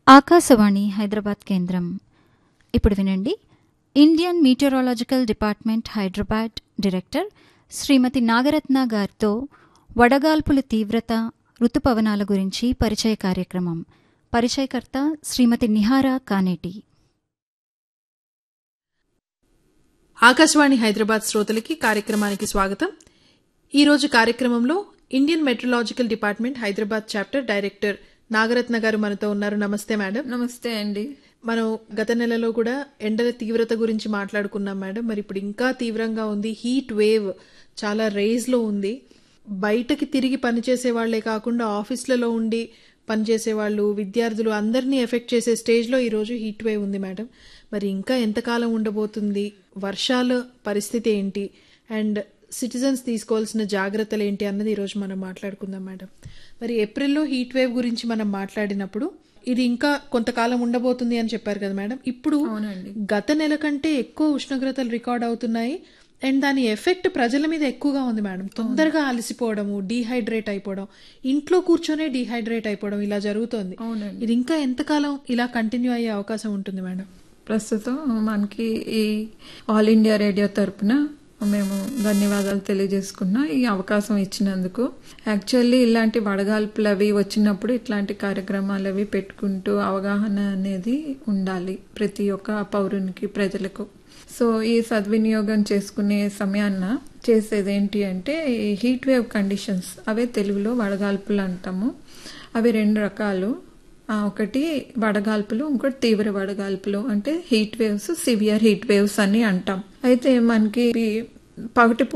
ఆకాశవాణి హైదరాబాద్ కేంద్రం ఇప్పుడు వినండి Indian meteorological department Hyderabad director Shrimati Nagaratna గారితో వడగాల్పుల తీవ్రత ఋతుపవనాల గురించి పరిచయ కార్యక్రమం పరిచయకర్త శ్రీమతి నిహారా కానేటి ఆకాశవాణి హైదరాబాద్ శ్రోతలకి కార్యక్రమానికి స్వాగతం ఈ రోజు కార్యక్రమంలో Indian meteorological department Hyderabad chapter director Nagaratna గారు మనతో ఉన్నారు నమస్తే మేడం నమస్తే అండి మనం గత నెలలో కూడా ఎండల తీవ్రత గురించి మాట్లాడుకున్నాం మేడం మరి ఇప్పుడు ఇంకా తీవ్రంగా ఉంది హీట్ వేవ్ చాలా రేజ్ లో ఉంది బయటకి తిరిగి పనిచేసే వాళ్లే కాకుండా ఆఫీసులలో ఉండి పనిచేసే వాళ్ళు విద్యార్థులు అందరినీ ఎఫెక్ట్ చేసే స్టేజ్లో ఈరోజు హీట్ వేవ్ ఉంది మేడం మరి ఇంకా ఎంతకాలం ఉండబోతుంది వర్షాల పరిస్థితి ఏంటి అండ్ సిటిజన్స్ తీసుకోవాల్సిన జాగ్రత్తలు ఏంటి అన్నది ఈరోజు మనం మాట్లాడుకుందాం మేడం మరి ఏప్రిల్లో హీట్ వేవ్ గురించి మనం మాట్లాడినప్పుడు ఇది ఇంకా కొంతకాలం ఉండబోతుంది అని చెప్పారు కదా మేడం ఇప్పుడు అవునండి గత నెల కంటే ఎక్కువ ఉష్ణోగ్రతలు రికార్డ్ అవుతున్నాయి అండ్ దాని ఎఫెక్ట్ ప్రజల మీద ఎక్కువగా ఉంది మేడం తొందరగా అలసిపోవడము డీహైడ్రేట్ అయిపోవడం ఇంట్లో కూర్చొనే డీహైడ్రేట్ అయిపోవడం ఇలా జరుగుతోంది అవునండి ఇది ఇంకా ఎంతకాలం ఇలా కంటిన్యూ అయ్యే అవకాశం ఉంటుంది మేడం ప్రస్తుతం మనకి ఈ ఆల్ ఇండియా రేడియో తరపున మేము ధన్యవాదాలు తెలియజేసుకున్నా ఈ అవకాశం ఇచ్చినందుకు యాక్చువల్లీ ఇలాంటి వడగాల్పులు అవి వచ్చినప్పుడు ఇట్లాంటి కార్యక్రమాలు అవి పెట్టుకుంటూ అవగాహన అనేది ఉండాలి ప్రతి ఒక్క పౌరునికి ప్రజలకు సో ఈ సద్వినియోగం చేసుకునే సమయాన్న చేసేది ఏంటి అంటే ఈ హీట్ వేవ్ కండిషన్స్ అవే తెలుగులో వడగాల్పులు అంటాము అవి రెండు రకాలు ఆ, ఒకటి వడగాల్పులు ఇంకోటి తీవ్ర వడగాల్పులు అంటే heat waves severe heat waves అని అంటాం అయితే మనకి ఈ పగటి